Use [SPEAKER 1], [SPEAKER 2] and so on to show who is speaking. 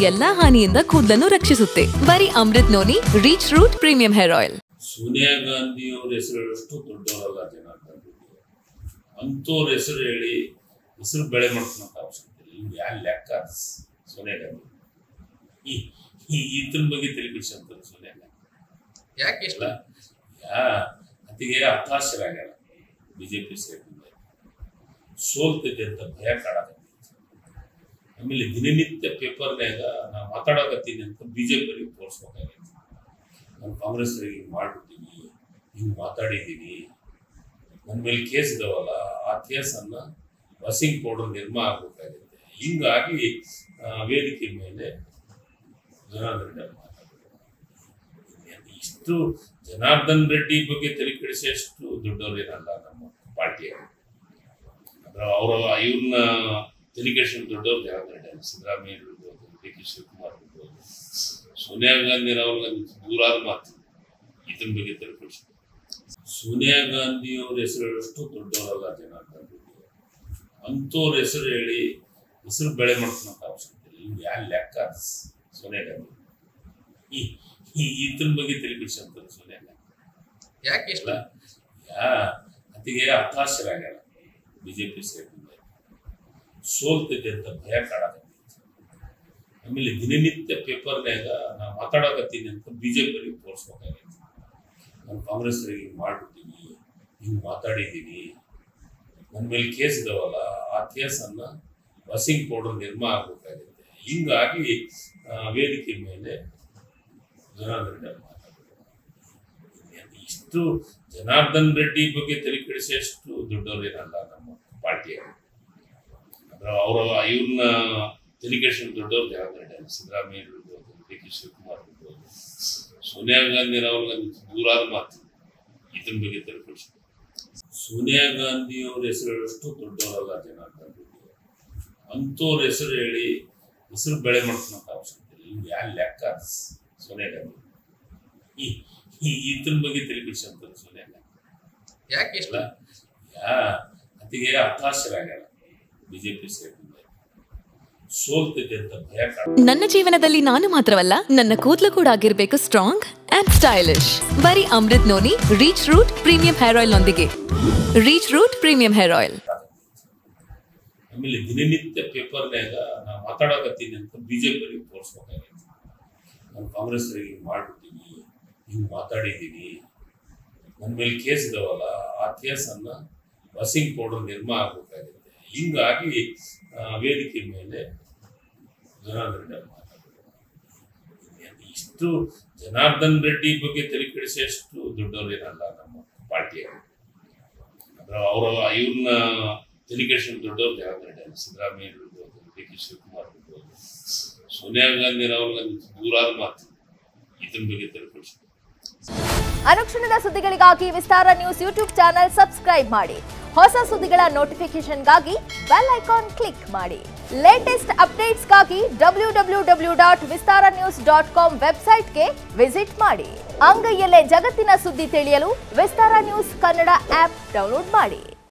[SPEAKER 1] ಎಲ್ಲಾ ಹಾನಿಯಿಂದ ಕೂದಲನ್ನು ರಕ್ಷಿಸುತ್ತೆ ಬರೀ Amrut Noni reach root premium hair oil
[SPEAKER 2] Sonia Gandhi ಅವ್ರ ಹೆಸರು ಹೇಳಷ್ಟು ದೊಡ್ಡವರಲ್ಲ ಜನಾರ್ದನ್ ರೆಡ್ಡಿ ಅಂಥವ್ರ ಹೆಸರು ಹೇಳಿ ಹೆಸರು ಬೆಳೆ ಮಾಡ್ಕೊಳಕ್ ಅವಶ್ಯಕತೆ ಇಲ್ಲ ಇವ್ರು ಯಾವ ಲೆಕ್ಕ ಸೋನಿಯಾ ಗಾಂಧಿ ಈ ಈ ಇದ್ರ ಬಗ್ಗೆ ತಲೆ ಬಿಡಿಸಂತಾರೆ ಸೋನಿಯಾ ಗಾಂಧಿ
[SPEAKER 3] ಯಾಕೆ ಇಷ್ಟ
[SPEAKER 2] ಅಲ್ಲ ಯಾ ಅತಿಗೆ ಹತಾಶರಾಗ್ಯಾರ ಬಿಜೆಪಿ ಸೇರಿದ ಸೋಲ್ತಿದೆ ಅಂತ ಭಯ ಕಾಡಕತ್ತೈತಿ ಆಮೇಲೆ ದಿನನಿತ್ಯ ಪೇಪರ್ನ್ಯಾಗ ನಾ ಮಾತಾಡಕತ್ತೀನಿ ಅಂತ ಬಿಜೆಪಿಯವರಿಗೆ ತೋರಿಸ್ಬೇಕಾಗೈತಿ ನಾನು ಕಾಂಗ್ರೆಸ್ನವ್ರಿಗೆ ಹಿಂಗೆ ಮಾಡ್ಬಿಟ್ಟಿನಿ ಹಿಂಗೆ ಮಾತಾಡಿದ್ದೀನಿ ನನ್ನ ಮೇಲೆ ಕೇಸ್ ಇದಾವಲ್ಲ ಆ ಕೇಸನ್ನು ವಾಷಿಂಗ್ ಪೌಡರ್ ನಿರ್ಮಾ ಆಗಬೇಕಾಗುತ್ತೆ ಹಿಂಗಾಗಿ ಆ, ವೇದಿಕೆ ಮೇಲೆ ಜನಾರ್ದನ್ ರೆಡ್ಡಿ ಮಾತಾಡಿದ್ರು ಇಷ್ಟು ಜನಾರ್ದನ್ ರೆಡ್ಡಿ ಬಗ್ಗೆ ತಲೆ ಕೆಡಿಸೋಷ್ಟು ದೊಡ್ಡವರೇನಲ್ಲ ನಮ್ಮ ಪಾರ್ಟಿಯವರು ಅಂದ್ರೆ ಅವರ ಇವ್ರನ್ನ ತಲೆ ಕೆಡಿಸೋ ದೊಡ್ಡವ್ರು ಜನಾರ್ದನ್ ರೆಡ್ಡಿ ಅಲ್ಲ. ಸಿದ್ದರಾಮಯ್ಯ ಇರ್ಬೋದು ಡಿ ಕೆ ಶಿವಕುಮಾರ್ ಇರ್ಬೋದು ಸೋನಿಯಾ ಗಾಂಧಿ ರಾಹುಲ್ ಗಾಂಧಿ ದೂರಾದ ಮಾತು ಇದನ್ನ ಬಗ್ಗೆ ತಲೆ ಕೆಡಿಸ್ಬೇಕು ಸೋನಿಯಾ ಗಾಂಧಿ ಅವ್ರ ಹೆಸರು ಹೇಳಷ್ಟು ದೊಡ್ಡವರಲ್ಲ ಜನಾರ್ದನ್ ರೆಡ್ಡಿ ಅಂಥವ್ರ ಹೆಸರು ಹೇಳಿ ಹೆಸರು ಬೆಳೆ ಮಾಡ್ಕೊಳಕ್ ಅವಶ್ಯಕತೆ ಇಲ್ಲ ಇವ್ರು ಯಾವ ಲೆಕ್ಕ ಸೋನಿಯಾ ಗಾಂಧಿ ಈ ಈ ಇದ್ರ ಬಗ್ಗೆ ತಲೆ ಕೆಡಿಸಂತಾರೆ ಸೋನಿಯಾ ಗಾಂಧಿ
[SPEAKER 3] ಯಾಕೆ ಇಷ್ಟ
[SPEAKER 2] ಅಲ್ಲ ಯಾ ಅತಿಗೆ ಹತಾಶರಾಗ್ಯಾರ ಬಿಜೆಪಿ ಸೇರಿದ ಸೋಲ್ತಿದೆ ಅಂತ ಭಯ ಕಾಡಕತ್ತೈತಿ ಆಮೇಲೆ ದಿನನಿತ್ಯ ಪೇಪರ್ನ್ಯಾಗ ನಾ ಮಾತಾಡಕತ್ತೀನಿ ಅಂತ ಬಿಜೆಪಿಯವರಿಗೆ ತೋರಿಸ್ಬೇಕಾಗೈತಿ ನಾನು ಕಾಂಗ್ರೆಸ್ನವ್ರಿಗೆ ಹಿಂಗೆ ಮಾಡ್ಬಿಟ್ಟಿನಿ ಹಿಂಗೆ ಮಾತಾಡಿದ್ದೀನಿ ನನ್ನ ಮೇಲೆ ಕೇಸ್ ಇದಾವಲ್ಲ ಆ ಕೇಸನ್ನು ವಾಷಿಂಗ್ ಪೌಡರ್ ನಿರ್ಮಾ ಆಗಬೇಕಾಗುತ್ತೆ ಹಿಂಗಾಗಿ ಆ, ವೇದಿಕೆ ಮೇಲೆ ಜನಾರ್ದನ್ ರೆಡ್ಡಿ ಮಾತಾಡಿದ್ರು ಇಷ್ಟು ಜನಾರ್ದನ್ ರೆಡ್ಡಿ ಬಗ್ಗೆ ತಲೆ ಕೆಡಿಸೋಷ್ಟು ದೊಡ್ಡವರೇನಲ್ಲ ನಮ್ಮ ಪಾರ್ಟಿಯವರು ಅಂದ್ರೆ ಅವರ ಇವ್ರನ್ನ ತಲೆ ಕೆಡಿಸೋ ದೊಡ್ಡವ್ರು ಜನಾರ್ದನ್ ರೆಡ್ಡಿ ಅಲ್ಲ. ಸಿದ್ದರಾಮಯ್ಯ ಇರ್ಬೋದು ಡಿ ಕೆ ಶಿವಕುಮಾರ್ ಇರ್ಬೋದು ಸೋನಿಯಾ ಗಾಂಧಿ ರಾಹುಲ್ ಗಾಂಧಿ ದೂರಾದ ಮಾತು ಇದನ್ನ ಬಗ್ಗೆ ತಲೆ ಕೆಡಿಸ್ಬೇಕು ಸೋನಿಯಾ ಗಾಂಧಿ ಅವ್ರ ಹೆಸರು ಹೇಳಷ್ಟು ದೊಡ್ಡವರಲ್ಲ ಜನಾರ್ದನ್ ರೆಡ್ಡಿ ಅಂಥವ್ರ ಹೆಸರು ಹೇಳಿ ಹೆಸರು ಬೆಳೆ ಮಾಡ್ಕೊಳಕ್ ಅವಶ್ಯಕತೆ ಇಲ್ಲ ಇವ್ರು ಯಾವ ಲೆಕ್ಕ ಸೋನಿಯಾ ಗಾಂಧಿ ಈ ಈ ಇದ್ರ ಬಗ್ಗೆ ತಲೆ ಕೆಡಿಸಂತಾರೆ ಸೋನಿಯಾ ಗಾಂಧಿ
[SPEAKER 3] ಯಾಕೆ ಇಷ್ಟ
[SPEAKER 2] ಅಲ್ಲ ಯಾ ಅತಿಗೆ ಹತಾಶರಾಗ್ಯಾರ ಬಿಜೆಪಿ ಸೇರಿದ ಸೋಲ್ತಿದೆ ಅಂತ ಭಯ ಕಾಡ
[SPEAKER 1] ನನ್ನ ಜೀವನದಲ್ಲಿ ನಾನು ಮಾತ್ರವಲ್ಲ ನನ್ನ ಕೂದಲು ಕೂಡ ಆಗಿರ್ಬೇಕು ಸ್ಟ್ರಾಂಗ್ ಅಂಡ್ ಸ್ಟೈಲಿಶ್ ಬರೀ Amrut Noni reach root premium hair oil ನೊಂದಿಗೆ reach root premium hair oil
[SPEAKER 2] ಆಮೇಲೆ ದಿನನಿತ್ಯ ಪೇಪರ್ನ್ಯಾಗ ನಾ ಮಾತಾಡಕತ್ತೀನಿ ಅಂತ ಬಿಜೆಪಿಯವರಿಗೆ ತೋರಿಸ್ಬೇಕಾಗೈತಿ ನಾನು ಕಾಂಗ್ರೆಸ್ನವ್ರಿಗೆ ಹಿಂಗೆ ಮಾಡ್ಬಿಟ್ಟಿನಿ ಹಿಂಗೆ ಮಾತಾಡಿದ್ದೀನಿ ನನ್ನ ಮೇಲೆ ಕೇಸ್ ಇದಾವಲ್ಲ ಆ ಕೇಸನ್ನು ವಾಷಿಂಗ್ ಪೌಡರ್ ನಿರ್ಮಾ ಆಗಬೇಕಾಗುತ್ತೆ ಹಿಂಗಾಗಿ ಆ, ವೇದಿಕೆ ಮೇಲೆ ಜನಾರ್ದನ್ ರೆಡ್ಡಿ ಮಾತಾಡಿದ್ರು ಇಷ್ಟು ಜನಾರ್ದನ್ ರೆಡ್ಡಿ ಬಗ್ಗೆ ತಲೆ ಕೆಡಿಸೋಷ್ಟು ದೊಡ್ಡವರೇನಲ್ಲ ನಮ್ಮ ಪಾರ್ಟಿಯವರು ಅಂದ್ರೆ ಅವರ ಇವ್ರನ್ನ ತಲೆ ಕೆಡಿಸೋ ದೊಡ್ಡವ್ರು ಜನಾರ್ದನ್ ರೆಡ್ಡಿ ಅಲ್ಲ. ಸಿದ್ದರಾಮಯ್ಯ ಇರ್ಬೋದು ಡಿ ಕೆ ಶಿವಕುಮಾರ್ ಇರ್ಬೋದು ಸೋನಿಯಾ ಗಾಂಧಿ ರಾಹುಲ್ ಗಾಂಧಿ ದೂರಾದ ಮಾತು ಇದನ್ನ ಬಗ್ಗೆ ತಲೆ ಕೆಡಿಸ್ಬೇಕು
[SPEAKER 4] ಅನುಕ್ಷಣದ ಸುದ್ದಿಗಳಿಗಾಗಿ Vistara news YouTube channel subscribe ಮಾಡಿ ಹೊಸ ಸುದ್ದಿಗಳ ನೋಟಿಫಿಕೇಶನ್ಗಾಗಿ ಬೆಲ್ ಐಕಾನ್ ಕ್ಲಿಕ್ ಮಾಡಿ ಲೇಟೆಸ್ಟ್ ಅಪ್ಡೇಟ್ಸ್ಗಾಗಿ W W W dot Vistara news dot com ವೆಬ್ಸೈಟ್ಗೆ ವಿಸಿಟ್ ಮಾಡಿ ಅಂಗೈಯಲ್ಲೇ ಜಗತ್ತಿನ ಸುದ್ದಿ ತಿಳಿಯಲು Vistara news Kannada app download ಮಾಡಿ